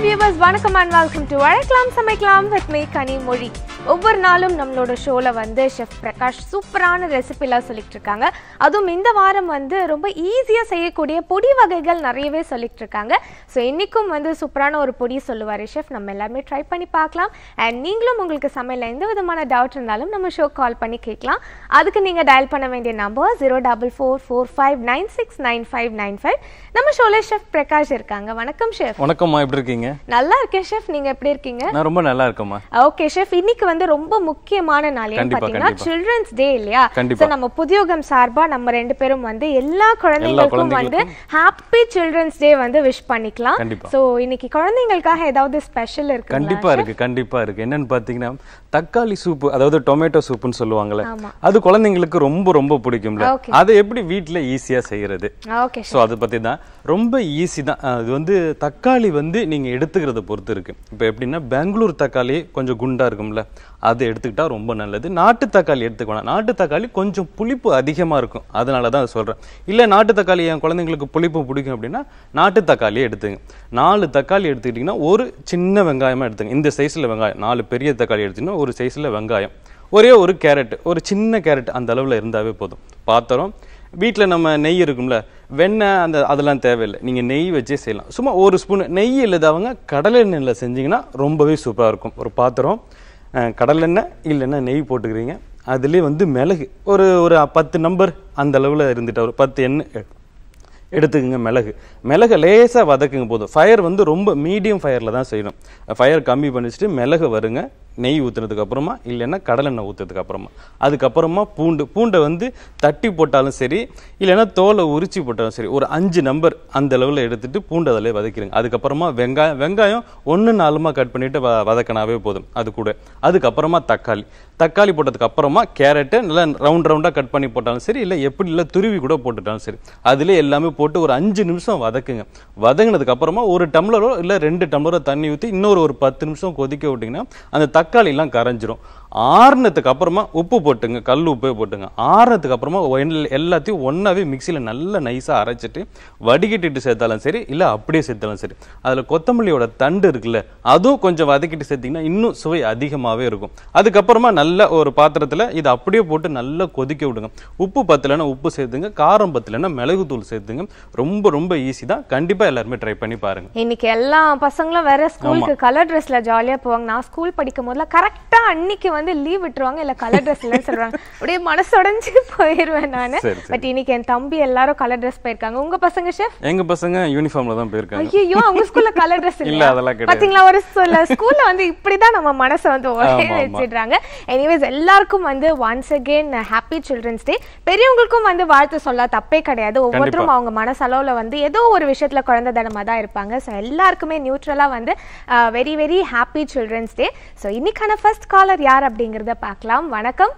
Viewers வணக்கம் and welcome to வழக்கலாம் சமைக்கலாம் with me Kanimozhi ஒவ்வொரு நாளும் நம்மளோட ஷோல வந்து ஷெஃப் பிரகாஷ் சூப்பரான ரெசிபிலாம் சொல்லிட்டு இருக்காங்க அதுவும் இந்த வாரம் வந்து ரொம்ப ஈஸியாக செய்யக்கூடிய பொடி வகைகள் நிறையவே சொல்லிட்டு இருக்காங்க ஸோ இன்னைக்கும் வந்து சூப்பரான ஒரு பொடி சொல்லுவார் ஷெஃப் நம்ம எல்லாருமே ட்ரை பண்ணி பார்க்கலாம் அண்ட் நீங்களும் உங்களுக்கு சமையலில் எந்த விதமான டவுட் இருந்தாலும் நம்ம ஷோ கால் பண்ணி கேட்கலாம் அதுக்கு நீங்கள் டயல் பண்ண வேண்டிய number zero double four four five nine six nine five nine five நம்ம ஷோல ஷெஃப் பிரகாஷ் இருக்காங்க வணக்கம் ஷெஃப் வணக்கம்மா எப்படி இருக்கீங்க நல்லா இருக்கேன் ஷெஃப் நீங்க எப்படி இருக்கீங்க நான் ரொம்ப நல்லா இருக்கேம்மா ஓகே ஷெஃப் இன்னைக்கு வந்து ரொம்ப முக்கியமான நாள் ஏன்னு கண்டிப்பா, பாத்தீங்கன்னா கண்டிப்பா. சில்ட்ரன்ஸ் டே இல்லையா கண்டிப்பா. So, நம்ம புதியோகம் சார்பா நம்ம ரெண்டு பேரும் வந்து எல்லா குழந்தைங்களுக்கும் வந்து ஹாப்பி சில்ட்ரன்ஸ் டே வந்து விஷ் பண்ணிக்கலாம் கண்டிப்பா. சோ இன்னைக்கு குழந்தைங்களுக்காக ஏதாவது ஸ்பெஷல் இருக்கு கண்டிப்பா இருக்கு கண்டிப்பா இருக்கு என்னன்னு பாத்தீங்கன்னா தக்காளி சூப்பு அதாவது டொமேட்டோ சூப்புன்னு சொல்லுவாங்கல்ல ஆமா. அது குழந்தைங்களுக்கு ரொம்ப ரொம்ப பிடிக்கும்ல Okay. அதை எப்படி வீட்ல ஈஸியா செய்யறது ஓகே ஸோ அதை பத்தி தான் ரொம்ப ஈஸி தான் அது வந்து தக்காளி வந்து நீங்க எடுத்துக்கிறத பொறுத்து இருக்கு இப்போ எப்படின்னா பெங்களூர் தக்காளி கொஞ்சம் குண்டா இருக்கும்ல அதை எடுத்துக்கிட்டா ரொம்ப நல்லது நாட்டு தக்காளி எடுத்துக்கணும் நாட்டு தக்காளி கொஞ்சம் புளிப்பு அதிகமா இருக்கும் அதனால தான் சொல்றேன் இல்ல நாட்டு தக்காளி என் குழந்தைங்களுக்கு புளிப்பு பிடிக்கும் அப்படின்னா நாட்டு தக்காளியே எடுத்துங்க நாலு தக்காளி எடுத்துக்கிட்டிங்கன்னா ஒரு சின்ன வெங்காயமா எடுத்துங்க இந்த சைஸ்ல வெங்காயம் நாலு பெரிய தக்காளி எடுத்தீங்கன்னா ஒரு சைஸ்ல வெங்காயம் ஒரே ஒரு கேரட் ஒரு சின்ன கேரட் அந்த அளவுல இருந்தாவே போதும் பாத்திரம் வீட்டில் நம்ம நெய் இருக்கும்ல வெண்ணெய் அந்த அதெல்லாம் தேவையில்லை நீங்கள் நெய் வச்சே செய்யலாம் சும்மா ஒரு ஸ்பூன் நெய் இல்லாதவங்க கடலை எண்ணெயில் செஞ்சீங்கன்னா ரொம்பவே சூப்பராக இருக்கும் ஒரு பாத்திரம் அஹ், கடலெண்ணெய் இல்லைன்னா நெய் போட்டுக்கிறீங்க அதுலேயே வந்து மிளகு ஒரு ஒரு பத்து நம்பர் அந்த அளவில் இருந்துட்டு ஒரு பத்து எண்ணெய் எடுத்துக்கங்க மிளகு மிளகை லேசாக வதக்குங்க போதும் ஃபயர் வந்து ரொம்ப மீடியம் ஃபயரில் தான் செய்யணும் ஃபயர் கம்மி பண்ணி வச்சுட்டு மிளகு வருங்க நெய் ஊற்றுனதுக்கு அப்புறமா இல்லைன்னா கடலெண்ணெய் ஊற்றுறதுக்கு அப்புறமா அதுக்கப்புறமா பூண்டு பூண்டை வந்து தட்டி போட்டாலும் சரி இல்லைன்னா தோலை உரிச்சு போட்டாலும் சரி ஒரு அஞ்சு நம்பர் அந்த அளவில் எடுத்துட்டு பூண்டு அதில் வதக்கிடுங்க அதுக்கப்புறமா வெங்காயம் வெங்காயம் ஒன்று நாலுமா கட் பண்ணிட்டு வ வதக்கினாவே போதும் அது கூட அதுக்கப்புறமா தக்காளி தக்காளி போட்டதுக்கு அப்புறமா கேரட்டு நல்லா ரவுண்ட் ரவுண்டாக கட் பண்ணி போட்டாலும் சரி இல்லை எப்படி இல்லை துருவி கூட போட்டுட்டாலும் சரி அதிலே எல்லாமே போட்டு ஒரு அஞ்சு நிமிஷம் வதக்குங்க வதங்கினதுக்கு அப்புறமா ஒரு டம்ளரோ இல்லை ரெண்டு டம்ளரோ தண்ணி ஊற்றி இன்னொரு ஒரு பத்து நிமிஷம் கொதிக்க விட்டிங்கன்னா அந்த தக்காளி எல்லாம் கரைஞ்சிரும் ஆறுனதுக்கு அப்புறமா உப்பு போட்டுங்க கல் உப்பே போட்டுங்க ஆறுனதுக்கு அப்புறமா எல்- எல்லாத்தையும் ஒன்றாவே மிக்சியில் நல்லா நைஸாக அரைச்சிட்டு வடிகட்டிட்டு சேர்த்தாலும் சரி இல்லை அப்படியே சேர்த்தாலும் சரி அதில் கொத்தமல்லியோட தண்டு இருக்குல்ல அதுவும் கொஞ்சம் வதக்கிட்டு சேர்த்தீங்கன்னா இன்னும் சுவை அதிகமாகவே இருக்கும் அதுக்கப்புறமா நல்ல ஒரு பாத்திரத்தில் இதை அப்படியே போட்டு நல்லா கொதிக்க விடுங்க உப்பு பத்தலைன்னா உப்பு சேர்த்துங்க காரம் பத்தலைன்னா மிளகுத்தூள் சேர்த்துங்க ரொம்ப ரொம்ப ஈஸி தான் கண்டிப்பாக எல்லாருமே ட்ரை பண்ணி பாருங்க இன்னைக்கு எல்லா பசங்களும் வேற ஸ்கூலுக்கு கலர் ட்ரெஸ்ல ஜாலியா போவாங்க நான் ஸ்கூல் படிக்கும் போதுல கரெக்டா அன்னைக்கு வந்து லீவ் விட்டுருவாங்க இல்ல கலர் ட்ரெஸ் இல்லைன்னு சொல்றாங்க அப்படியே மனசுடைஞ்சு போயிருவேன் நானு சரி, சரி. பட் இன்னைக்கு என் தம்பி எல்லாரும் கலர் ட்ரெஸ் போயிருக்காங்க உங்க பசங்க ஷெஃப் எங்க பசங்க யூனிஃபார்ம்ல தான் போயிருக்காங்க ஐயோ அவங்க ஸ்கூல்ல கலர் ட்ரெஸ் இல்ல, இல்ல அதெல்லாம் கிடையாது. பாத்தீங்களா ஒரு சொல்ல ஸ்கூல்ல வந்து இப்படிதான் நம்ம மனசை வந்து ஒரே ஆமா, ஆமா. வச்சிடுறாங்க எனிவேஸ் எல்லாருக்கும் வந்து once again happy children's day பெரியவங்களுக்கும் வந்து வாழ்த்து சொல்ல தப்பே கிடையாது ஒவ்வொருத்தரும் அவங்க மனசளவுல வந்து ஏதோ ஒரு விஷயத்துல குழந்தை தனமா தான் இருப்பாங்க ஸோ எல்லாருக்குமே நியூட்ரலா வந்து very very happy children's day so இன்னைக்கான ஃபர்ஸ்ட் காலர் யார் அப்படிங்கறத பார்க்கலாம் வணக்கம்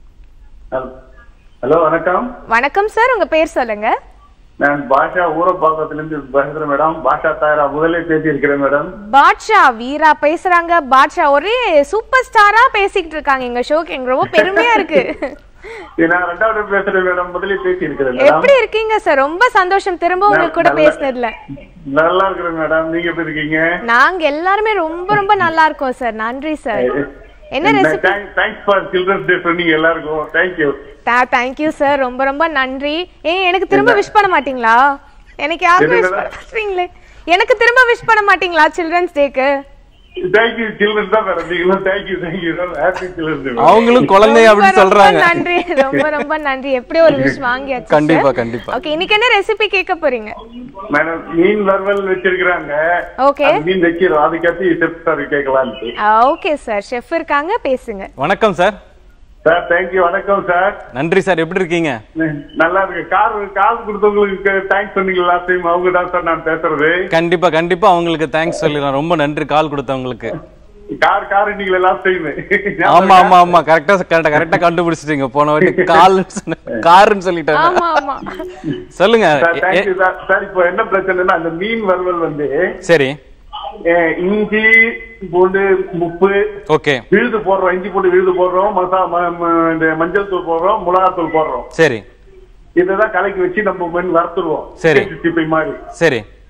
ஹலோ வணக்கம் வணக்கம் சார் உங்க பேர் சொல்லுங்க நான் பாஷா ஊரப்பாக்கத்திலிருந்து பேசுறேன் மேடம் பாஷா தாயரா முதலே பேசி இருக்கிறேன் மேடம் பாட்ஷா வீரா பேசுறாங்க பாட்ஷா ஒரே சூப்பர் ஸ்டாரா பேசிக்கிட்டு இருக்காங்க எங்க ஷோக்கு எங்க ரொம்ப பெருமையா இருக்கு இது நான் ரெண்டாவது பேசுறேன் மேடம் முதலே பேசி இருக்கிறேன் மேடம் எப்படி இருக்கீங்க சார் ரொம்ப சந்தோஷம் திரும்ப உங்க கூட நல்ல- பேசினதுல நல்லா இருக்கிறேன் மேடம் நீங்க எப்படி இருக்கீங்க நாங்க எல்லாருமே ரொம்ப ரொம்ப நல்லா இருக்கோம் சார் நன்றி சார் என்ன recipe thanks for children's day சொன்னீங்க எல்லாருக்கும் தேங்க்யூ தேங்க்யூ சார் ரொம்ப ரொம்ப நன்றி ஏன் எனக்கு திரும்ப விஷ் பண்ண மாட்டீங்களா எனக்கு யாருக்கும் விஷ் பண்ண மாட்டீங்களே எனக்கு திரும்ப விஷ் பண்ண மாட்டீங்களா சில்ட்ரன்ஸ் டேக்கு தேங்க்யூ சில்ட்ரன்ஸ் தான் மேடம் நீங்களும் thank you thank you happy children's day அவங்களும் குழந்தை அப்படின்னு சொல்றாங்க நன்றி ரொம்ப ரொம்ப நன்றி எப்படி ஒரு விஷ் வாங்கியாச்சு கண்டிப்பா கண்டிப்பா ஓகே இன்னைக்கு என்ன ரெசிபி கேட்க போறீங்க மேடம் மீன் வறுவல் வச்சிருக்கிறாங்க ஓகே அது மீன் வைக்கிறோம் அதுக்கடுத்து செப் சார் கேட்கலான்ட்டு ஓகே சார் ஷெஃப் இருக்காங்க பேசுங்க வணக்கம் சார் சார் தேங்க்யூ வணக்கம் சார் நன்றி சார் எப்படி இருக்கீங்க நல்லா இருக்கு கார் கால் கொடுத்தவங்களுக்கு தேங்க்ஸ் சொன்னீங்க லாஸ்ட் டைம் அவங்க தான் சார் நான் பேசுறது கண்டிப்பா கண்டிப்பா அவங்களுக்கு தேங்க்ஸ் சொல்லிடலாம் ரொம்ப நன்றி கால் கொடுத்தவங்களுக்கு கார் கார் இன்னைக்கு லாஸ்ட் டைம் ஆமா ஆமா ஆமா கரெக்டா கரெக்டா கரெக்டா கண்டுபிடிச்சிட்டீங்க போன வாட்டி கால் காருன்னு சொல்லிட்டாங்க ஆமா ஆமா சொல்லுங்க சார் எ- தேங்க்யூ சார் சார் இப்போ என்ன பிரச்சனைன்னா அந்த மீன் வறுவல் வந்து சரி அஹ், இஞ்சி பூண்டு உப்பு ஓகே விழுது போடுறோம் இஞ்சி பூண்டு விழுது போடுறோம் மசா ம- ம- இந்த மஞ்சள் தூள் போடுறோம் மிளகாத்தூள் போடுறோம் சரி இததான் கலக்கி வச்சு நம்ம மீன் வறுத்துருவோம் சரி. 65 மாதிரி சரி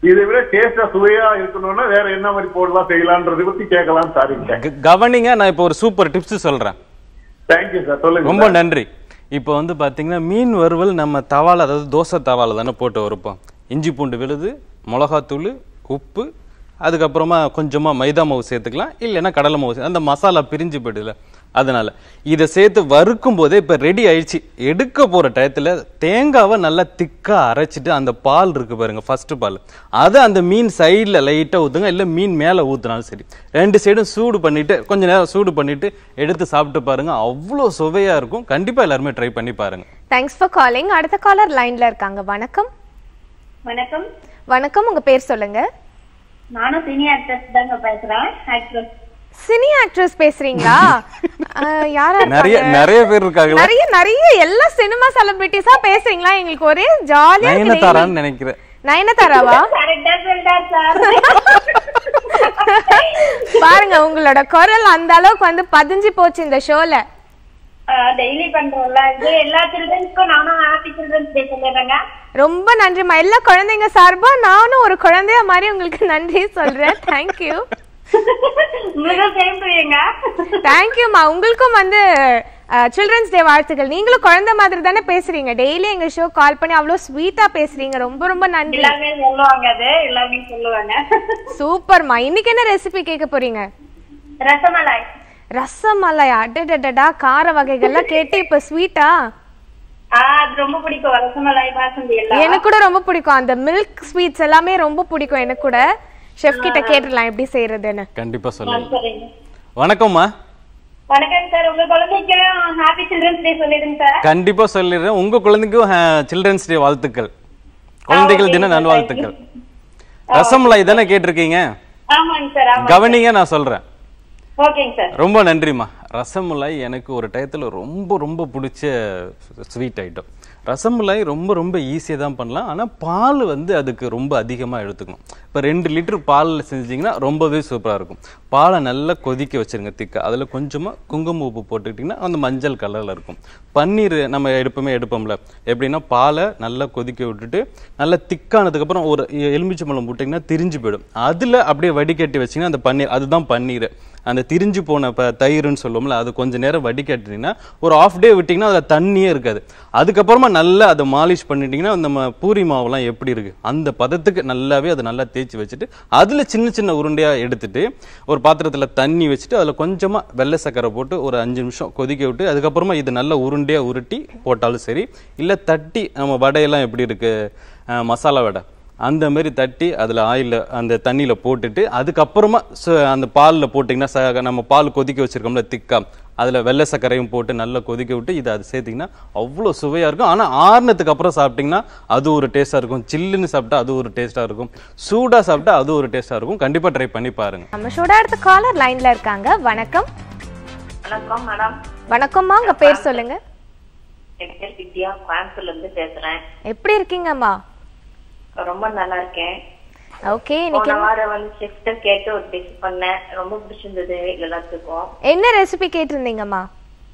இதை விட டேஸ்டா சுவையா இருக்கணும்னா வேற என்ன மாதிரி போடலாம் செய்யலாம்ன்றதை பத்தி கேட்கலாம் சார் க- கவனிங்க நான் இப்போ ஒரு சூப்பர் டிப்ஸ் சொல்றேன் தேங்க்யூ சார் சொல்லுங்க ரொம்ப sir. நன்றி இப்போ வந்து பாத்தீங்கன்னா மீன் வறுவல் நம்ம தவால அதாவது தோசை தவால தானே போட்டு வறுப்போம் இஞ்சி பூண்டு விழுது மிளகாத்தூள் உப்பு அதுக்கப்புறமா கொஞ்சமா மைதா மாவு சேர்த்துக்கலாம் இல்லைன்னா கடலை மாவு சே- அந்த மசாலா பிரிஞ்சு போயிடுதுல அதனால இதை சேர்த்து வறுக்கும் போதே இப்போ ரெடி ஆயிடுச்சு எடுக்க போற டயத்துல தேங்காவை நல்லா திக்கா அரைச்சிட்டு அந்த பால் இருக்கு பாருங்க ஃபர்ஸ்ட் பால் அதை அந்த மீன் சைடில் லைட்டாக ஊற்றுங்க இல்லை மீன் மேலே ஊற்றினாலும் சரி ரெண்டு சைடும் சூடு பண்ணிட்டு கொஞ்ச நேரம் சூடு பண்ணிட்டு எடுத்து சாப்பிட்டு பாருங்க அவ்வளோ சுவையா இருக்கும் கண்டிப்பா எல்லாருமே ட்ரை பண்ணி பாருங்க தேங்க்ஸ் ஃபார் காலிங் அடுத்த காலர் லைன்ல இருக்காங்க வணக்கம் வணக்கம் வணக்கம் உங்க பேர் சொல்லுங்க நானும் சினி ஆக்ட்ரஸ் தாங்க பேசுறேன் ஆக்ட்ரஸ் சினி ஆக்ட்ரஸ் பேசுறீங்களா அஹ், யாரா நிறைய இருக்காங்க? நிறைய பேர் இருக்காங்களா நிறைய நிறைய எல்லா சினிமா செலிபிரிட்டிஸா பேசுறீங்களா எங்களுக்கு ஒரே ஜாலியா இருக்கு நயனதாரான்னு நினைக்கிறேன் நயனதாராவா கரெக்டா சொல்லிட்டார் சார் பாருங்க உங்களோட குரல் அந்த அளவுக்கு வந்து பதிஞ்சு போச்சு இந்த ஷோல டெய்லி பண்றோம்ல இது எல்லா சில்ட்ரன்ஸ்க்கும் நானும் ஹாப்பி சில்ட்ரன்ஸ் டே சொல்லிடுறேங்க ரொம்ப நன்றிம்மா எல்லா குழந்தைங்க சார்பா நானும் ஒரு குழந்தைய மாதிரி உங்களுக்கு நன்றி சொல்றேன் தேங்க்யூ உங்களுக்கும் சேம் டுங்க தேங்க்யூம்மா உங்களுக்கும் வந்து சில்ட்ரன்ஸ் டே வாழ்த்துக்கள் நீங்களும் குழந்தை மாதிரி தானே பேசுறீங்க டெய்லி எங்க ஷோ கால் பண்ணி அவ்வளவு ஸ்வீட்டா பேசுறீங்க ரொம்ப ரொம்ப நன்றி எல்லாமே சொல்லுவாங்க அது எல்லாமே சொல்லுவாங்க சூப்பர்மா இன்னைக்கு என்ன ரெசிபி கேட்க போறீங்க ரசமலாய் ரசமலாய் அடடடடா கார வகைகள்லாம் கேட்டு இப்ப ஸ்வீட்டா ஆஹ் அது ரொம்ப பிடிக்கும் ரசமலாய் பாசந்தி எல்லாம் எனக்கு கூட ரொம்ப பிடிக்கும் அந்த மில்க் ஸ்வீட்ஸ் எல்லாமே ரொம்ப பிடிக்கும் எனக்கு கூட ஷெஃப் கிட்ட கேட்டுடலாம் எப்படி செய்யறதுன்னு கண்டிப்பா ஆ, சொல்லுங்க சரிங்க வணக்கம்மா வணக்கம் சார் உங்க குழந்தைக்கும் ஹாப்பி சில்ட்ரன்ஸ் டே சொல்லிடுங்க சார் கண்டிப்பா சொல்லிடுறேன் உங்க குழந்தைக்கும் சில்ட்ரன்ஸ் டே வாழ்த்துக்கள் குழந்தைகள் தின நல்வாழ்த்துக்கள் ரசமலாய் தானே கேட்டிருக்கீங்க ஆமாங்க சார் ஆமா கவனிங்க நான் சொல்றேன் ஓகேங்க சார் ரொம்ப நன்றிம்மா ரசமலாய் எனக்கு ஒரு டயத்தில் ரொம்ப ரொம்ப பிடிச்ச ஸ்வீட் ஐட்டம் ரசமலாய் ரொம்ப ரொம்ப ஈஸியாக தான் பண்ணலாம் ஆனால் பால் வந்து அதுக்கு ரொம்ப அதிகமாக எடுத்துக்கணும் இப்போ ரெண்டு லிட்டர் பாலில் செஞ்சீங்கன்னா ரொம்பவே சூப்பராக இருக்கும் பாலை நல்லா கொதிக்க வச்சிருங்க திக்கா அதில் கொஞ்சமாக குங்கும உப்பு போட்டுக்கிட்டிங்கன்னா அந்த மஞ்சள் கலரில் இருக்கும் பன்னீர் நம்ம எடுப்போமே எடுப்போம்ல எப்படின்னா பாலை நல்லா கொதிக்க விட்டுட்டு நல்லா திக்கானதுக்கப்புறம் ஒரு எலுமிச்சம்பழம் போட்டிங்கன்னா திரிஞ்சு போயிடும் அதில் அப்படியே வடிகட்டி வச்சிங்கன்னா அந்த பன்னீர் அதுதான் பன்னீர் அந்த திரிஞ்சு போன இப்போ தயிர்னு சொல்லுவோம்ல அது கொஞ்ச நேரம் வடிகட்டினீங்கன்னா ஒரு ஆஃப் டே விட்டிங்கன்னா அதில் தண்ணியே இருக்காது அதுக்கப்புறமா நல்லா அதை மாலிஷ் பண்ணிட்டீங்கன்னா நம்ம பூரி மாவுலாம் எப்படி இருக்கு அந்த பதத்துக்கு நல்லாவே அதை நல்லா தேய்ச்சி வச்சுட்டு அதில் சின்ன சின்ன உருண்டையாக எடுத்துட்டு ஒரு பாத்திரத்தில் தண்ணி வச்சுட்டு அதில் கொஞ்சமாக வெள்ளை சக்கரை போட்டு ஒரு அஞ்சு நிமிஷம் கொதிக்க விட்டு அதுக்கப்புறமா இது நல்லா உருண்டையாக உருட்டி போட்டாலும் சரி இல்லை தட்டி நம்ம வடையெல்லாம் எப்படி இருக்கு அஹ் மசாலா வடை அந்த மாதிரி தட்டி அதில் ஆயிலில் அந்த தண்ணியில் போட்டுட்டு அதுக்கப்புறமா ச- அந்த பாலில் போட்டிங்கன்னா ச நம்ம பால் கொதிக்க வச்சிருக்கோம்ல திக்கா அதில் வெள்ளை சர்க்கரையும் போட்டு நல்லா கொதிக்க விட்டு இதை அது சேர்த்திங்கன்னா அவ்வளோ சுவையாக இருக்கும் ஆனால் ஆறுனதுக்கு அப்புறம் சாப்பிட்டிங்கன்னா அது ஒரு டேஸ்ட்டாக இருக்கும் சில்லுன்னு சாப்பிட்டா அது ஒரு டேஸ்ட்டாக இருக்கும் சூடாக சாப்பிட்டா அது ஒரு டேஸ்ட்டாக இருக்கும் கண்டிப்பாக ட்ரை பண்ணி பாருங்க நம்ம ஷோட அடுத்த காலர் லைன்ல இருக்காங்க வணக்கம் வணக்கம் மேடம் வணக்கம்மா உங்க பேர் சொல்லுங்க என் பேர் வித்யா கோயம்புத்தூர்ல இருந்து பேசுறேன் எப்படி இருக்கீங்கம்மா ரொம்ப நல்லா இருக்கேன் ஓகே இன்னைக்கு போன வாரம் வந்து செஃப்ட கேட்டு ஒரு டிஷ் பண்ணேன் ரொம்ப பிடிச்சிருந்தது எல்லாத்துக்கும் என்ன ரெசிபி கேட்டிருந்தீங்கம்மா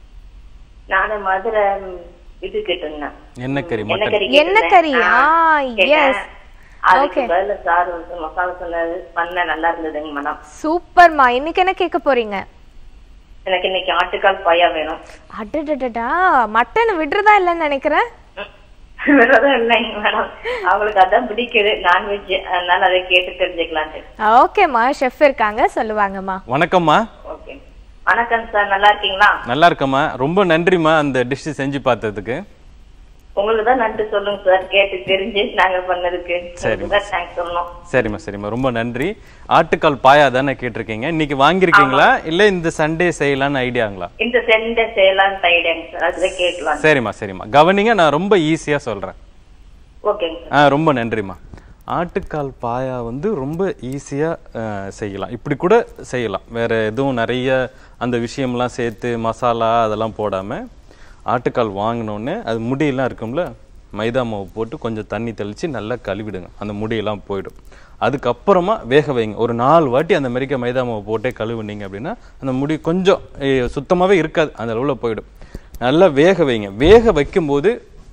நானு மதுரை ம், இது கேட்டிருந்தேன் என்ன கறி என்ன மட்டன் கறி என்ன கேட்டிருந்தேன். கறி? ஆ, ஆ, கேட்டேன். yes. அதுக்கு Okay. பதிலா சார் வந்து மசாலா சொன்னது பண்ண நல்லா இருந்ததுங்க மேடம் சூப்பர்மா இன்னைக்கு என்ன கேட்க போறீங்க எனக்கு இன்னைக்கு ஆட்டுக்கால் பாயா வேணும் அடடடடா மட்டன் விடுறதா இல்லைன்னு நினைக்கிறேன் வேறதும் இல்லைங்க மேடம் அவங்களுக்கு அதான் பிடிக்குது நான்வெஜ் அதனால அதை கேட்டு தெரிஞ்சுக்கலான்ட்டு ஓகேம்மா ஷெஃப் இருக்காங்க சொல்லுவாங்கம்மா வணக்கம்மா ஓகே வணக்கம் சார் நல்லா இருக்கீங்களா நல்லா இருக்கம்மா ரொம்ப நன்றிம்மா அந்த டிஷ் செஞ்சு பார்த்ததுக்கு உங்களுக்கு தான் நன்றி சொல்லுங்க சார் கேட்டு தெரிஞ்சு நாங்க பண்ணதுக்கு சரி. உங்களுக்கு தான் தேங்க்ஸ் சொல்லணும் சரிம்மா சரிம்மா ரொம்ப நன்றி ஆட்டுக்கால் பாயா தானே கேட்டிருக்கீங்க இன்னைக்கு வாங்கியிருக்கீங்களா இல்லை இந்த சண்டே செய்யலான்னு ஐடியாங்களா இந்த சென்ட செய்யலாம்னு ஐடியாங்க சார் அதுதான் கேட்கலாம் சரிம்மா சரிம்மா கவனிங்க நான் ரொம்ப ஈஸியாக சொல்கிறேன் ஓகேங்க சார் ஆ ரொம்ப நன்றிம்மா ஆட்டுக்கால் பாயா வந்து ரொம்ப ஈஸியாக செய்யலாம் இப்படி கூட செய்யலாம் வேற எதுவும் நிறைய அந்த விஷயம்லாம் சேர்த்து மசாலா அதெல்லாம் போடாமல் ஆட்டுக்கால் வாங்கினோடனே அது முடியெல்லாம் இருக்கும்ல மைதா மாவு போட்டு கொஞ்சம் தண்ணி தெளித்து நல்லா கழுவிடுங்க அந்த முடியெல்லாம் போயிடும் அதுக்கப்புறமா வேக வைங்க ஒரு நாலு வாட்டி அந்த மாதிரிக்க மைதா மாவு போட்டே கழுவுனீங்க அப்படின்னா அந்த முடி கொஞ்சம் சுத்தமாகவே இருக்காது அந்த அளவில் போயிடும் நல்லா வேக வைங்க வேக வைக்கும்போது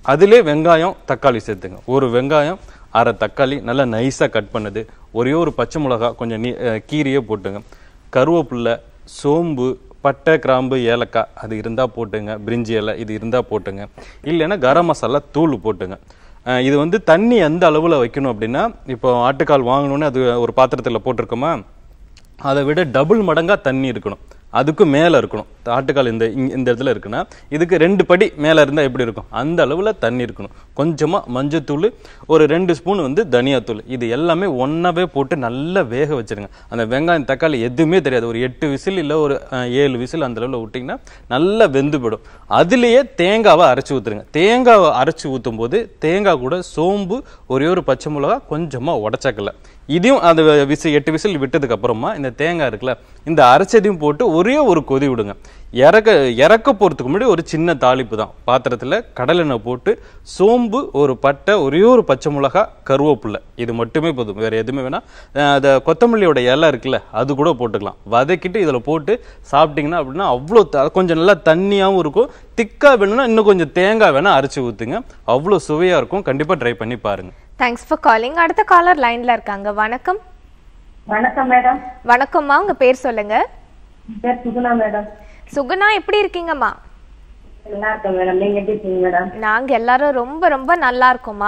அதிலே வெங்காயம் தக்காளி சேர்த்துங்க ஒரு வெங்காயம் அரை தக்காளி நல்லா நைஸாக கட் பண்ணது ஒரே ஒரு பச்சை மிளகா கொஞ்சம் நீ அஹ் கீரியே போட்டுங்க கருவேப்பில்லை சோம்பு பட்டை கிராம்பு ஏலக்காய் அது இருந்தால் போட்டுங்க பிரிஞ்சி இலை இது இருந்தால் போட்டுங்க இல்லைன்னா கரம் மசாலா தூள் போட்டுங்க அஹ் இது வந்து தண்ணி எந்த அளவில் வைக்கணும் அப்படின்னா இப்போ ஆட்டுக்கால் வாங்கணுன்னு அது ஒரு பாத்திரத்தில் போட்டிருக்கோமா அதை விட டபுள் மடங்கா தண்ணி இருக்கணும் அதுக்கு மேலே இருக்கணும் ஆட்டுக்கால் இந்த இங்க- இந்த இடத்துல இருக்குன்னா இதுக்கு ரெண்டு படி மேலே இருந்தால் எப்படி இருக்கும் அந்த அளவில் தண்ணி இருக்கணும் கொஞ்சமாக மஞ்சத்தூள் ஒரு ரெண்டு ஸ்பூன் வந்து தனியாத்தூள் இது எல்லாமே ஒன்றாவே போட்டு நல்லா வேக வச்சிருங்க அந்த வெங்காயம் தக்காளி எதுவுமே தெரியாது ஒரு எட்டு விசில் இல்லை ஒரு அஹ், ஏழு விசில் அந்த அளவில் விட்டிங்கன்னா நல்லா வெந்து போயிடும் அதுலேயே தேங்காவை அரைச்சி ஊற்றுருங்க தேங்காவை அரைச்சி ஊற்றும் போது தேங்காய் கூட சோம்பு ஒரே ஒரு பச்சை மிளகா கொஞ்சமாக உடச்சக்கல இதையும் அந்த விசில் எட்டு விசில் விட்டதுக்கு அப்புறமா இந்த தேங்காய் இருக்குல்ல இந்த அரைச்சதையும் போட்டு ஒரே ஒரு கொதி விடுங்க இறக்க இறக்க போகிறதுக்கு முன்னாடி ஒரு சின்ன தாளிப்பு தான் பாத்திரத்தில் கடலெண்ணெய் போட்டு சோம்பு ஒரு பட்டை ஒரே ஒரு பச்சை மிளகா கருவேப்பில்லை இது மட்டுமே போதும் வேறு எதுவுமே வேணாம் அஹ் அந்த கொத்தமல்லியோட இலை இருக்குல்ல அது கூட போட்டுக்கலாம் வதக்கிட்டு இதில் போட்டு சாப்பிட்டீங்கன்னா அப்படின்னா அவ்வளோ த- கொஞ்சம் நல்லா தண்ணியாகவும் இருக்கும் திக்காக வேணும்னா இன்னும் கொஞ்சம் தேங்காய் வேணால் அரைச்சி ஊற்றுங்க அவ்வளோ சுவையாக இருக்கும் கண்டிப்பாக ட்ரை பண்ணி பாருங்கள் தேங்க்ஸ் ஃபார் காலிங் அடுத்த காலர் லைன்ல இருக்காங்க வணக்கம் வணக்கம் மேடம் வணக்கம்மா உங்க பேர் சொல்லுங்க பேர் சுகுணா மேடம் சுகுணா எப்படி இருக்கீங்கம்மா நல்லா இருக்கேன் மேடம் நீங்க எப்படி இருக்கீங்க மேடம் நாங்க எல்லாரும் ரொம்ப ரொம்ப நல்லா இருக்கோம்மா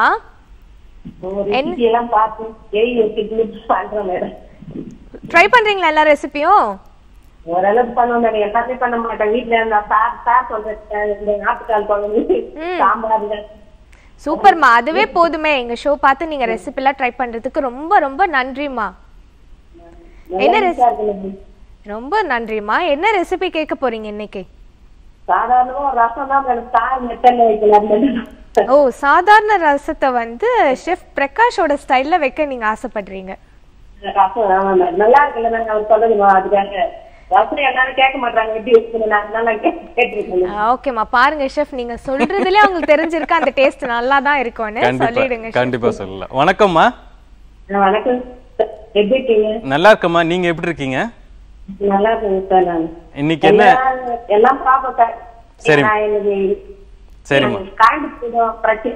ரெசிபி எல்லாம் பார்த்து எழுதி வச்சுட்டு பண்றோம் மேடம் ட்ரை பண்றீங்களா எல்லா ரெசிபியும் ஓரளவுக்கு பண்ணுவோம் மேடம் எல்லாமே பண்ண மாட்டேன் வீட்டுல இருந்தா சார் சார் சொல்றேன் இந்த நாட்டுக்கால் குழம்பு சாம்பார் சூப்பர்மா அதுவே போதுமே எங்க ஷோ பார்த்து நீங்க ரெசிபி எல்லாம் ட்ரை பண்றதுக்கு ரொம்ப ரொம்ப நன்றிம்மா என்ன ரெசி ரொம்ப நன்றிம்மா என்ன ரெசிபி கேட்க போறீங்க இன்னைக்கு சாதாரணமா ஒரு ரசம் தான் மேடம் சார் மெத்தல்ல வைக்கலாம் மேடம் ஓ சாதாரண ரசத்தை வந்து ஷெஃப் பிரகாஷோட ஸ்டைல்ல வைக்க நீங்க ஆசைப்படுறீங்க ரசம் ஆமா மேடம் நல்லா இருக்குல்ல மேடம் அவர் சொல்லணுமா அதுக்காக ரசம் எல்லாரும் கேட்க மாட்டாங்க எப்படி வைக்கணும் நான் அதனால நான் கே- கேட்டிருக்கேன் ஓகேம்மா பாருங்க ஷெஃப் நீங்க சொல்றதுலயே அவங்களுக்கு தெரிஞ்சிருக்கு அந்த டேஸ்ட் நல்லா தான் இருக்கும்னு சொல்லிடுங்க கண்டிப்பா கண்டிப்பா சொல்லலாம் வணக்கம்மா ஆ, வணக்கம் சார். எப்படி இருக்கீங்க நல்லா இருக்கம்மா நீங்க எப்படி இருக்கீங்க நல்லா இருக்கேங்க சார் நான் இன்னைக்கு என்ன எல்லாம் எல்லாம் பாப்போம் சார் சரி. நான் எனக்கு சரிம்மா காண்டிப்பூடம்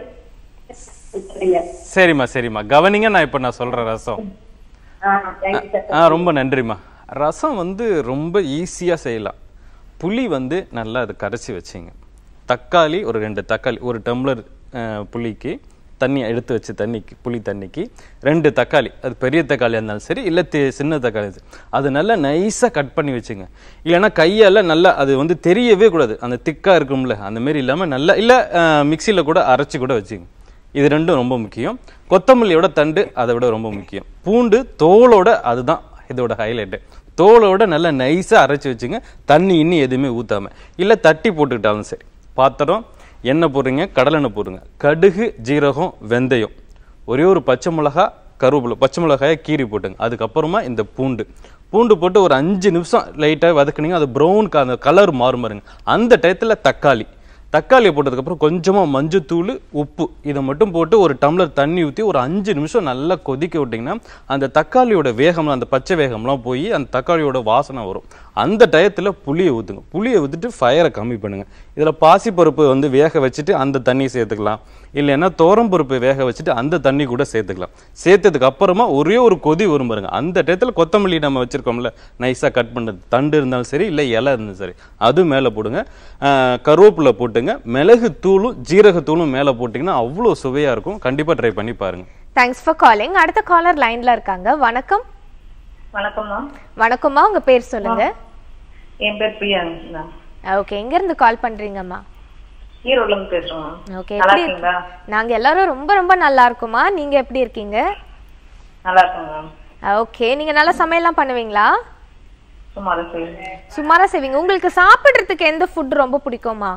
பிரச்சனை சரிம்மா சரிம்மா கவனிங்க நான் இப்ப நான் சொல்றேன் ரசம் ஆ தேங்க்யூ சார் ஆ ரொம்ப நன்றிம்மா ரசம் வந்து ரொம்ப ஈஸியா செய்யலாம் புளி வந்து நல்லா அது கரைச்சி வச்சிங்க தக்காளி ஒரு ரெண்டு தக்காளி ஒரு டம்ளர் அஹ், புளிக்கு தண்ணி எடுத்து வச்சு தண்ணிக்கு புளி தண்ணிக்கு ரெண்டு தக்காளி அது பெரிய தக்காளியாக இருந்தாலும் சரி இல்லை தி- சின்ன தக்காளி சரி. அது நல்லா நைஸாக கட் பண்ணி வச்சுங்க இல்லைன்னா கையால் நல்லா அது வந்து தெரியவே கூடாது அந்த திக்காக இருக்கும்ல அந்த மாதிரி இல்லாமல் நல்லா இல்லை மிக்சியில் கூட அரைச்சி கூட வச்சுங்க இது ரெண்டும் ரொம்ப முக்கியம் கொத்தமல்லியோட தண்டு அதை விட ரொம்ப முக்கியம் பூண்டு தோலோட அதுதான் இதோட ஹைலைட்டு தோலோட நல்லா நைஸாக அரைச்சி வச்சுங்க தண்ணி இன்னி எதுவுமே ஊற்றாம இல்லை தட்டி போட்டுக்கிட்டாலும் சரி பாத்திரம் எண்ணெய் போடுறீங்க கடலெண்ணெய் போடுங்க கடுகு ஜீரகம் வெந்தயம் ஒரே ஒரு பச்சை மிளகா கருவேப்பிலை பச்சை மிளகாயை கீறி போட்டுங்க அதுக்கப்புறமா இந்த பூண்டு பூண்டு போட்டு ஒரு அஞ்சு நிமிஷம் லைட்டாக வதக்குனீங்க அது ப்ரௌன் அந்த கலர் மாறும் பாருங்க அந்த டயத்தில் தக்காளி தக்காளியை போட்டதுக்கப்புறம் கொஞ்சமாக மஞ்சத்தூள் உப்பு இதை மட்டும் போட்டு ஒரு டம்ளர் தண்ணி ஊற்றி ஒரு அஞ்சு நிமிஷம் நல்லா கொதிக்க விட்டிங்கன்னா அந்த தக்காளியோட வேகம்லாம் அந்த பச்சை வேகம்லாம் போய் அந்த தக்காளியோட வாசனை வரும் அந்த டயத்தில் புளியை ஊற்றுங்க புளியை ஊற்றிட்டு ஃபயரை கம்மி பண்ணுங்க இதில் பாசிப்பருப்பு வந்து வேக வச்சுட்டு அந்த தண்ணி சேர்த்துக்கலாம் இல்லைன்னா பருப்பு வேக வச்சுட்டு அந்த தண்ணி கூட சேர்த்துக்கலாம் சேர்த்ததுக்கு அப்புறமா ஒரே ஒரு கொதி வரும் பாருங்க அந்த டயத்தில் கொத்தமல்லி நம்ம வச்சிருக்கோம்ல நைஸாக கட் பண்ணது தண்டு இருந்தாலும் சரி இல்லை இலை இருந்தாலும் சரி அது மேலே போடுங்க ஆஹ் கருவேப்பிலை போட்டுங்க மிளகு தூளும் ஜீரகத்தூளும் மேலே போட்டிங்கன்னா அவ்வளோ சுவையாக இருக்கும் கண்டிப்பாக ட்ரை பண்ணி பாருங்க தேங்க்ஸ் ஃபார் காலிங் அடுத்த காலர் லைன்ல இருக்காங்க வணக்கம் வணக்கம்மா வணக்கம்மா உங்க பேர் சொல்லுங்க என் பேர் பிரியாங்க ஓகே எங்க இருந்து கால் பண்றீங்கம்மா ஈரோட்ல இருந்து பேசுறோம் ஓகே நல்லா எப்படி இருக்கீங்களா நாங்க எல்லாரும் ரொம்ப ரொம்ப நல்லா இருக்கோமா நீங்க எப்படி இருக்கீங்க நல்லா இருக்கேங்க மேம் ஓகே நீங்க நல்லா சமையல்லாம் பண்ணுவீங்களா சுமாரா சரி சுமாரா செய்வீங்க உங்களுக்கு சாப்பிடுறதுக்கு எந்த ஃபுட் ரொம்ப பிடிக்குமா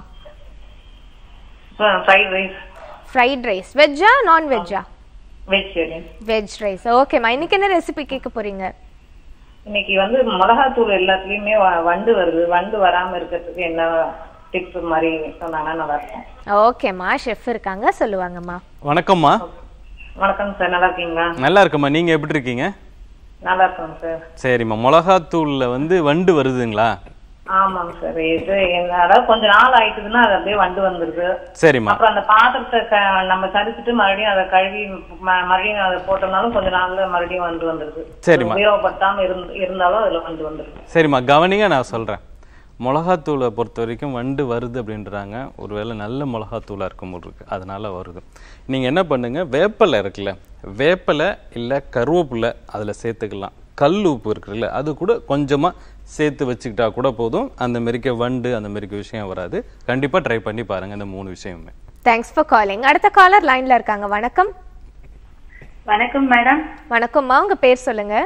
ஃப்ரைட் ரைஸ் ஃப்ரைட் ரைஸ் வெஜ்ஜா நான் வெஜ்ஜா வெஜிடேரியன் வெஜ் ரைஸ் ஓகேம்மா இன்னைக்கு என்ன ரெசிபி கேட்க போறீங்க இன்னைக்கு வந்து மிளகாத்தூள் எல்லாத்துலயுமே வ- வண்டு வருது வண்டு வராம இருக்கிறதுக்கு என்ன டிப்ஸ் மாதிரி சொன்னாங்கன்னா நல்லா இருக்கும் ஓகேம்மா ஷெஃப் இருக்காங்க சொல்லுவாங்கம்மா வணக்கம்மா வணக்கம் சார் நல்லா இருக்கீங்களா நல்லா இருக்கம்மா நீங்கள் எப்படி இருக்கீங்க நல்லா இருக்கோங்க சார் சரிம்மா மிளகாத்தூளில் வந்து வண்டு வருதுங்களா ஆமாங்க சார் இது என்ன- அதாவது கொஞ்ச நாள் ஆயிட்டுதுன்னா அது அப்படியே வண்டு வந்துருது சரிம்மா அப்புறம் அந்த பாத்திரத்தை க- நம்ம சரிச்சிட்டு மறுபடியும் அதை கழுவி ம- மறுபடியும் அதை போட்டோம்னாலும் கொஞ்ச நாள்ல மறுபடியும் வந்து வந்துருது சரிம்மா. உபயோகப்படுத்தாம இருந்து இருந்தாலும் அதுல வந்து வந்துருது சரிம்மா கவனிங்க நான் சொல்கிறேன் மிளகாத்தூளை பொறுத்த வரைக்கும் வண்டு வருது அப்படின்றாங்க ஒருவேளை நல்ல மிளகாத்தூளாக இருக்கும் போது இருக்கு அதனால வருது நீங்கள் என்ன பண்ணுங்க வேப்பலை இருக்குல்ல வேப்பலை இல்லை கருவேப்பிலை அதில் சேர்த்துக்கலாம் கல் உப்பு இருக்குல்ல அது கூட கொஞ்சமாக சேர்த்து வச்சுக்கிட்டா கூட போதும் அந்த மாரிக்க வண்டு அந்த மாரிக்க விஷயம் வராது கண்டிப்பாக ட்ரை பண்ணி பாருங்கள் இந்த மூணு விஷயமுமே தேங்க்ஸ் ஃபார் காலிங் அடுத்த காலர் லைன்ல இருக்காங்க வணக்கம் வணக்கம் மேடம் வணக்கம்மா உங்க பேர் சொல்லுங்க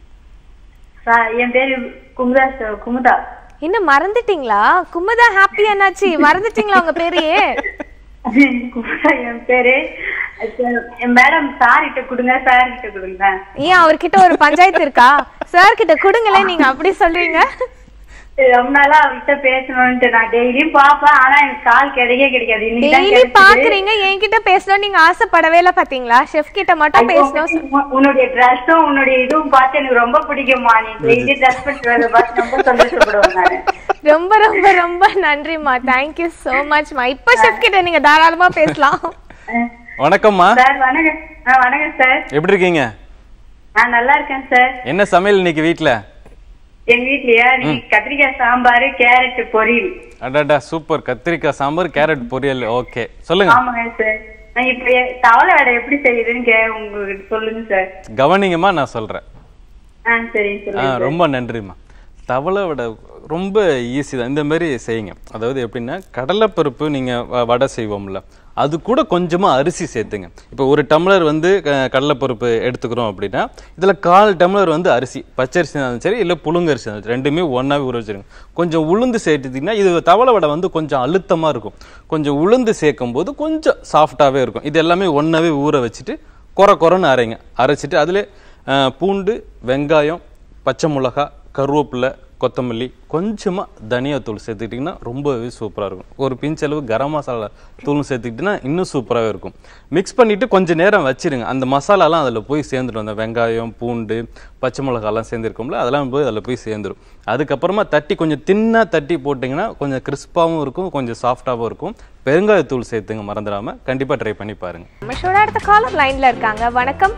சா- என் பேரு குமுதா ச- குமுதா இன்னும் மறந்துட்டீங்களா குமுதா ஹாப்பி என்னாச்சு மறந்துட்டீங்களா உங்க பேரையே குமுதா என் பேரு ச- மேடம் சார் கிட்ட கொடுங்க சார் கிட்ட கொடுங்க ஏன் அவர்கிட்ட ஒரு பஞ்சாயத்து இருக்கா சார் கிட்ட கொடுங்களேன் நீங்க அப்படி சொல்றீங்க ரொம்ப நாளா அவர்கிட்ட பேசணும்ட்டு நான் டெய்லியும் பாப்பேன் ஆனா எனக்கு கால் கிடைக்கவே கிடைக்காது இன்னைக்கு தான் டெய்லி கிடைச்சது. பாக்குறீங்க என்கிட்ட பேசணும் நீங்க ஆசைப்படவே இல்ல பாத்தீங்களா செஃப் கிட்ட மட்டும் பேசணும் உன்- உன்னுடைய ட்ரெஸ்ஸும் உன்னுடைய இதுவும் பார்த்து எனக்கு ரொம்ப பிடிக்குமா நீ டெய்லி ட்ரெஸ் பண்ணிட்டு வரத பார்த்து ரொம்ப சந்தோஷப்படுவேன் நானு ரொம்ப ரொம்ப ரொம்ப நன்றிம்மா தேங்க்யூ so மச்மா இப்ப செஃப் கிட்ட நீங்க தாராளமா பேசலாம் வணக்கம்மா சார் வணக்கம் ஆ, வணக்கம் சார் எப்படி இருக்கீங்க நான் நல்லா இருக்கேன் சார் என்ன சமையல் இன்னைக்கு வீட்டில் எங்க வீட்லயா நீ கத்திரிக்காய் சாம்பார் கேரட் பொரியல் அடாடா சூப்பர் கத்திரிக்காய் சாம்பார் கேரட் பொரியல் ஓகே சொல்லுங்க ஆமாங்க சார் நான் இப்ப எ- தவளை வடை எப்படி செய்யுதுன்னு கே உங்களுக்கு சொல்லுங்க சார் கவனிங்கம்மா நான் சொல்கிறேன் ஆ சரி ஆ சொல்லுங்க சார். ரொம்ப நன்றிம்மா தவளை வடை ரொம்ப ஈஸி தான் இந்த மாதிரி செய்யுங்க அதாவது எப்படின்னா கடலைப்பருப்பு நீங்கள் வடை செய்வோம்ல அது கூட கொஞ்சமாக அரிசி சேர்த்துங்க இப்போ ஒரு டம்ளர் வந்து க- கடலைப்பருப்பு எடுத்துக்கிறோம் அப்படின்னா இதில் கால் டம்ளர் வந்து அரிசி பச்சரிசி இருந்தாலும் சரி இல்லை புழுங்கரிசி இருந்தாலும் சரி ரெண்டுமே ஒன்றாவே ஊற வச்சிருங்க கொஞ்சம் உளுந்து சேர்த்துட்டிங்கன்னா இது தவளை வடை வந்து கொஞ்சம் அழுத்தமாக இருக்கும் கொஞ்சம் உளுந்து சேர்க்கும் போது கொஞ்சம் சாஃப்டாகவே இருக்கும் இது எல்லாமே ஒன்றாவே ஊற வச்சுட்டு கொர கொரன்னு அரைங்க அரைச்சிட்டு அதில் பூண்டு வெங்காயம் பச்சை மிளகா கருவேப்பிலை கொத்தமல்லி கொஞ்சமாக தனியாத்தூள் சேர்த்துக்கிட்டிங்கன்னா ரொம்பவே சூப்பராக இருக்கும் ஒரு பிஞ்ச் அளவு கரம் மசாலா தூளும் சேர்த்துக்கிட்டிங்கன்னா இன்னும் சூப்பராகவே இருக்கும் மிக்ஸ் பண்ணிவிட்டு கொஞ்சம் நேரம் வச்சிருங்க அந்த மசாலாலாம் அதில் போய் சேர்ந்துடும் அந்த வெங்காயம் பூண்டு பச்சை மிளகாலாம் சேர்ந்துருக்கும்ல அதெல்லாம் போய் அதில் போய் சேர்ந்துடும் அதுக்கப்புறமா தட்டி கொஞ்சம் தின்னாக தட்டி போட்டிங்கன்னா கொஞ்சம் கிறிஸ்பாகவும் இருக்கும் கொஞ்சம் சாஃப்டாகவும் இருக்கும் பெருங்காயத்தூள் சேர்த்துங்க மறந்துடாமல் கண்டிப்பாக ட்ரை பண்ணி பாருங்கள் நம்ம ஷோட அடுத்த காலர் லைன்ல இருக்காங்க வணக்கம்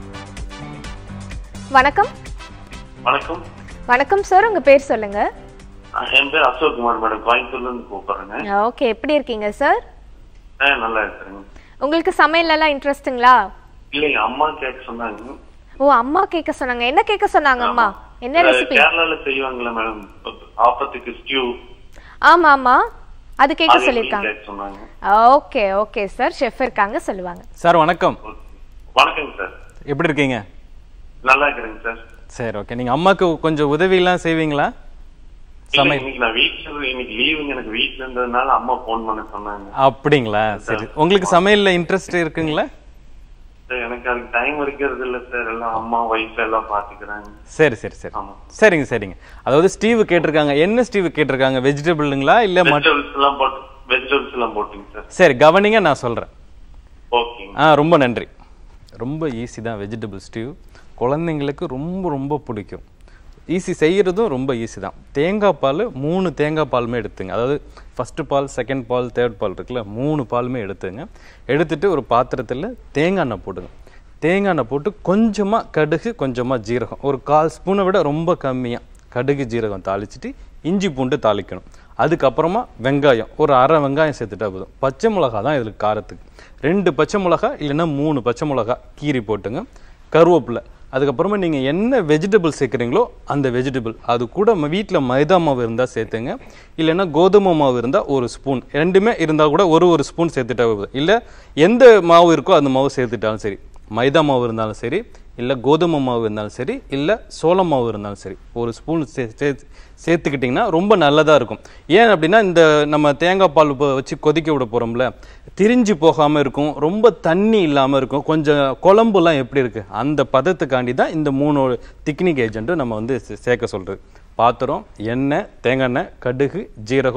வணக்கம் வணக்கம் வணக்கம் சார் உங்க பேர் சொல்லுங்க அஹ் என் பேர் அசோக் குமார் மேடம் கோயம்புத்தூர்ல இருந்து கூப்பிடுறேங்க ஓகே எப்படி இருக்கீங்க சார் அஹ் நல்லா இருக்கிறேங்க உங்களுக்கு சமையல் எல்லாம் இன்ட்ரெஸ்ட்டுங்களா இல்லைங்க அம்மா கேட்க சொன்னாங்க ஓ அம்மா கேட்க சொன்னாங்க என்ன கேட்க சொன்னாங்க அம்மா என்ன அஹ் ரெசிபி கேரளால செய்வாங்கல்ல மேடம் ஆப்பத்துக்கு ஸ்டியூ ஆமா ஆமா அது கேட்க அது சொல்லிருக்காங்க கேட்க சொன்னாங்க ஓகே ஓகே சார் ஷெஃப் இருக்காங்க சொல்லுவாங்க சார் வணக்கம் வணக்கங்க சார் எப்படி இருக்கீங்க நல்லா இருக்கிறேங்க சார் சரி ஓகே நீங்கள் அம்மாவுக்கு கொஞ்சம் உதவியெல்லாம் செய்வீங்களா இல்ல, சமையல் இன்னைக்கு நான் வீட்டுல இன்னைக்கு லீவுங்க எனக்கு வீட்டுல இருந்ததுனால அம்மா போன் பண்ண சொன்னாங்க அப்படிங்களா சரி உங்களுக்கு சமையல்ல இன்ட்ரெஸ்ட் இருக்குங்களா சார், எனக்கு அதுக்கு டைம் இருக்கிறது இல்ல சார் எல்லாம் அம்மா ஒய்ஃப் எல்லாம் பாத்துக்கிறாங்க சரி சரி சரி ஆமா. சரிங்க சரிங்க அதாவது ஸ்டீவ் கேட்டிருக்காங்க என்ன ஸ்டீவ் கேட்டிருக்காங்க வெஜிடபிளுங்களா இல்ல மட் வெஜிடபிள்ஸ் எல்லாம் போட்டு வெஜிடபிள்ஸ் எல்லாம் போட்டுங்க சார் சரி கவனிங்க நான் சொல்றேன் ஓகேங்க ஆ ரொம்ப நன்றி ரொம்ப ஈஸி தான் வெஜிடபிள் ஸ்டீவ் குழந்தைங்களுக்கு ரொம்ப ரொம்ப பிடிக்கும் ஈஸி செய்கிறதும் ரொம்ப ஈஸி தான் தேங்காய் பால் மூணு தேங்காய் பாலுமே எடுத்துங்க அதாவது ஃபஸ்ட்டு பால் செகண்ட் பால் தேர்ட் பால் இருக்குல்ல மூணு பாலுமே எடுத்துங்க எடுத்துட்டு ஒரு பாத்திரத்தில் தேங்காய் எண்ணெய் போடுங்க தேங்காய் எண்ணெய் போட்டு கொஞ்சமாக கடுகு கொஞ்சமாக ஜீரகம் ஒரு கால் ஸ்பூனை விட ரொம்ப கம்மியாக கடுகு ஜீரகம் தாளிச்சிட்டு இஞ்சி பூண்டு தாளிக்கணும் அதுக்கப்புறமா வெங்காயம் ஒரு அரை வெங்காயம் சேர்த்துட்டா போதும் பச்சை மிளகா தான் இதுக்கு காரத்துக்கு ரெண்டு பச்சை மிளகா இல்லைன்னா மூணு பச்சை மிளகா கீரி போட்டுங்க கருவேப்பிலை அதுக்கப்புறமா நீங்கள் என்ன வெஜிடபிள் சேர்க்குறீங்களோ அந்த வெஜிடபிள் அது கூட வீட்டில் மைதா மாவு இருந்தால் சேர்த்துங்க இல்லைன்னா கோதுமை மாவு இருந்தால் ஒரு ஸ்பூன் ரெண்டுமே இருந்தால் கூட ஒரு ஒரு ஸ்பூன் சேர்த்துட்டா போதும் இல்லை எந்த மாவு இருக்கோ அந்த மாவு சேர்த்துட்டாலும் சரி மைதா மாவு இருந்தாலும் சரி இல்லை கோதுமை மாவு இருந்தாலும் சரி இல்லை சோள மாவு இருந்தாலும் சரி ஒரு ஸ்பூன் சே சே- சேர்த்துக்கிட்டிங்கன்னா ரொம்ப நல்லதாக இருக்கும் ஏன் அப்படின்னா இந்த நம்ம தேங்காய் பால் இப்போ வச்சு கொதிக்க விட போகிறோம்ல திரிஞ்சு போகாமல் இருக்கும் ரொம்ப தண்ணி இல்லாமல் இருக்கும் கொஞ்சம் குழம்புலாம் எப்படி இருக்குது அந்த பதத்துக்காண்டி தான் இந்த மூணு திக்னிக் ஏஜென்ட்டும் நம்ம வந்து சே- சேர்க்க சொல்கிறது பாத்திரம் எண்ணெய் தேங்காய் எண்ணெய் கடுகு ஜீரகம்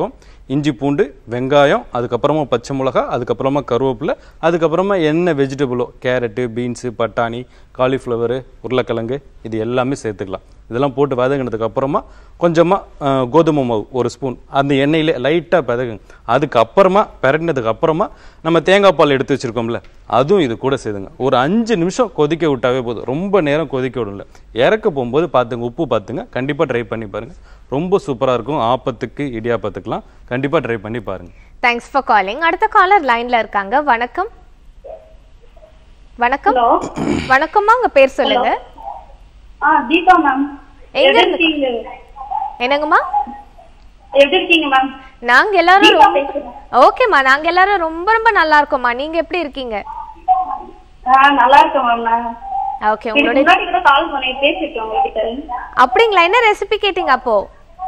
இஞ்சி பூண்டு வெங்காயம் அதுக்கப்புறமா பச்சை மிளகா அதுக்கப்புறமா கருவேப்பிலை அதுக்கப்புறமா என்ன வெஜிடபிளோ கேரட்டு பீன்ஸு பட்டாணி காலிஃப்ளவரு உருளைக்கிழங்கு இது எல்லாமே சேர்த்துக்கலாம் இதெல்லாம் போட்டு வதங்கினதுக்கு அப்புறமா கொஞ்சமாக கோதுமை மாவு ஒரு ஸ்பூன் அந்த எண்ணெயிலே லைட்டாக பதகுங்க அதுக்கப்புறமா பிரட்டினதுக்கு அப்புறமா நம்ம தேங்காய் பால் எடுத்து வச்சுருக்கோம்ல அதுவும் இது கூட சேர்த்துங்க ஒரு அஞ்சு நிமிஷம் கொதிக்க விட்டாவே போதும் ரொம்ப நேரம் கொதிக்க விடல இறக்க போகும்போது பார்த்துங்க உப்பு பார்த்துங்க கண்டிப்பாக ட்ரை பண்ணி பாருங்கள் ரொம்ப சூப்பராக இருக்கும் ஆப்பத்துக்கு இடியாப்பத்துக்குலாம் கண்டிப்பாக ட்ரை பண்ணி பாருங்கள் தேங்க்ஸ் ஃபார் காலிங் அடுத்த காலர் லைன்ல இருக்காங்க வணக்கம் வணக்கம் வணக்கம்மா உங்க பேர் சொல்லுங்க ஆ தீபா மேம் எங்க எப்படி இருந்து? இருக்கீங்க என்னங்கம்மா எப்படி இருக்கீங்க மேம் நாங்க எல்லாரும் தீபா ரொம்ப பேசுறேன். ஓகேம்மா நாங்க எல்லாரும் ரொம்ப ரொம்ப நல்லா இருக்கோம்மா நீங்க எப்படி இருக்கீங்க ஆ நல்லா இருக்கேன் மேம் நான் ஓகே இதுக்கு உங்களோட முன்னாடி கூட கால் பண்ணி பேசிருக்கேன் உங்ககிட்ட அப்படிங்களா என்ன ரெசிபி கேட்டீங்க அப்போ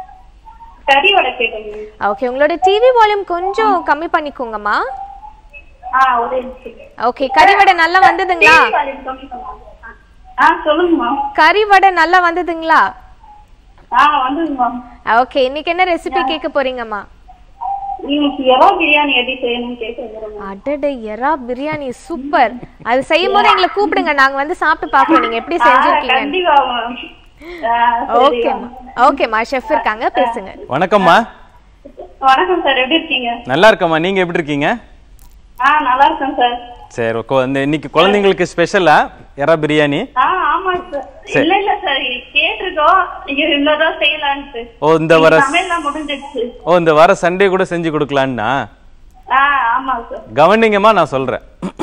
கறி வடை கேட்டேன் ma'am. ஓகே உங்களோட டிவி வால்யூம் கொஞ்சம் கம்மி பண்ணிக்கோங்கம்மா ஆ ஒரே நிமிஷம். ஓகே கறி வடை நல்லா வந்ததுங்களா TV volume கம்மி பண்ணுங்க. ஆ சொல்லுங்க மேம் கறி வடை நல்லா வந்ததுங்களா ஆ வந்துங்க மேம் ஓகே இன்னைக்கு என்ன ரெசிபி கேட்க போறீங்கம்மா இன்னைக்கு எறா பிரியாணி எப்படி செய்யணும்னு கேட்க வந்துடுங்க அடடே எறா பிரியாணி சூப்பர் அது செய்யும் போது எங்களை கூப்பிடுங்க நாங்க வந்து சாப்பிட்டு பார்ப்போம் நீங்க எப்படி செஞ்சிருக்கீங்க கண்டிப்பா மேம் ஓகேம்மா ஓகேம்மா ஷெஃப் இருக்காங்க பேசுங்க வணக்கம்மா வணக்கம் சார் எப்படி இருக்கீங்க நல்லா இருக்கம்மா நீங்கள் எப்படி இருக்கீங்க ஆ நல்லா இருக்கேன் சார் சரி கொ- இந்த இன்னைக்கு குழந்தைங்களுக்கு ஸ்பெஷலா எறா பிரியாணி ஆ ஆமா சார் இல்ல இல்ல சார் கேட்டிருக்கோம் நீங்க இன்னொருதான் செய்யலான்ட்டு ஓ இந்த வர சமையல்லாம் முடிஞ்சிடுச்சு ஓ இந்த வர சண்டே கூட செஞ்சு கொடுக்கலான்னா ஆ ஆமா சார் கவனிங்கம்மா நான் சொல்கிறேன்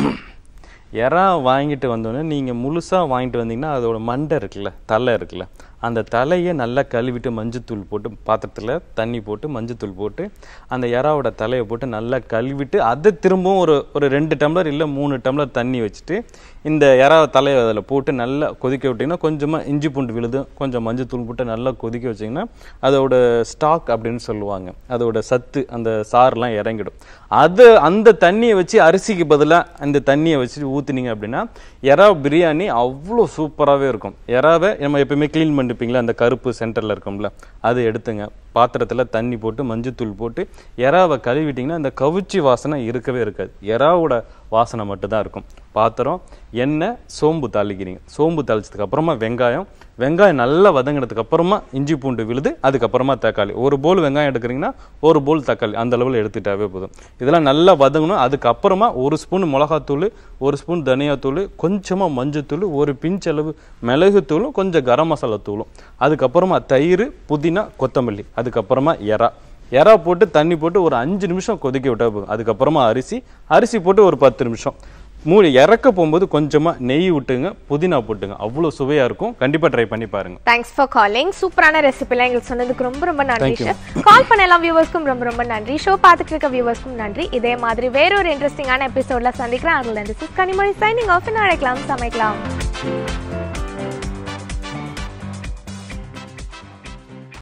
எறா வாங்கிட்டு வந்தோடனே நீங்கள் முழுசாக வாங்கிட்டு வந்தீங்கன்னா அதோட மண்டை இருக்குல்ல தலை இருக்குல்ல அந்த தலையை நல்லா கழுவிட்டு மஞ்சத்தூள் போட்டு பாத்திரத்தில் தண்ணி போட்டு மஞ்சத்தூள் போட்டு அந்த எறாவோட தலையை போட்டு நல்லா கழுவிட்டு அதை திரும்பவும் ஒரு ஒரு ரெண்டு டம்ளர் இல்லை மூணு டம்ளர் தண்ணி வச்சுட்டு இந்த எறா தலையை அதில் போட்டு நல்லா கொதிக்க விட்டிங்கன்னா கொஞ்சமாக இஞ்சி பூண்டு விழுது கொஞ்சம் மஞ்சத்தூள் போட்டு நல்லா கொதிக்க வச்சிங்கன்னா அதோட ஸ்டாக் அப்படின்னு சொல்லுவாங்க அதோட சத்து அந்த சாறுலாம் இறங்கிடும் அது அந்த தண்ணியை வச்சு அரிசிக்கு பதிலாக அந்த தண்ணியை வச்சு ஊற்றுனீங்க அப்படின்னா எறா பிரியாணி அவ்வளோ சூப்பராகவே இருக்கும் எறாவை நம்ம எப்பயுமே க்ளீன் பண்ணிருப்பீங்களா அந்த கருப்பு சென்டரில் இருக்கும்ல அது எடுத்துங்க பாத்திரத்தில் தண்ணி போட்டு மஞ்சத்தூள் போட்டு எறாவை கழுவிட்டிங்கன்னா அந்த கவுச்சி வாசனை இருக்கவே இருக்காது எறாவோட வாசனை மட்டும்தான் இருக்கும் பாத்திரம் எண்ணெய் சோம்பு தாளிக்கிறீங்க சோம்பு தாளிச்சதுக்கு அப்புறமா வெங்காயம் வெங்காயம் நல்லா வதங்கினதுக்கு அப்புறமா இஞ்சி பூண்டு விழுது அதுக்கப்புறமா தக்காளி ஒரு போல் வெங்காயம் எடுக்கிறீங்கன்னா ஒரு போல் தக்காளி அந்த அளவில் எடுத்துட்டாவே போதும் இதெல்லாம் நல்லா வதங்கணும் அதுக்கப்புறமா ஒரு ஸ்பூன் மிளகாத்தூள் ஒரு ஸ்பூன் தனியாத்தூள் கொஞ்சமாக மஞ்சத்தூள் ஒரு பிஞ்ச் அளவு மிளகுத்தூளும் கொஞ்சம் கரம் மசாலா தூளும் அதுக்கப்புறமா தயிர் புதினா கொத்தமல்லி அதுக்கப்புறமா எறா எறா போட்டு தண்ணி போட்டு ஒரு அஞ்சு நிமிஷம் கொதிக்க விட்டா போதும் அதுக்கப்புறமா அரிசி அரிசி போட்டு ஒரு பத்து நிமிஷம் மூடி இறக்க போகும்போது கொஞ்சமாக நெய் விட்டுங்க புதினா போட்டுங்க அவ்வளோ சுவையாக இருக்கும் கண்டிப்பாக ட்ரை பண்ணி பாருங்க தேங்க்ஸ் ஃபார் காலிங் சூப்பரான ரெசிபிலாம் எங்களுக்கு சொன்னதுக்கு ரொம்ப ரொம்ப நன்றி Thank you. ஷெஃப் கால் பண்ண எல்லா வியூவர்ஸ்க்கும் ரொம்ப ரொம்ப நன்றி ஷோ பார்த்துட்டு இருக்க வியூவர்ஸ்க்கும் நன்றி இதே மாதிரி வேற ஒரு இன்ட்ரெஸ்டிங்கான எபிசோட்ல சந்திக்கிறேன் அதுல இருந்து சிஸ் கனிமொழி சைனிங் ஆஃப் அழைக்கலாம் சமைக்கலாம்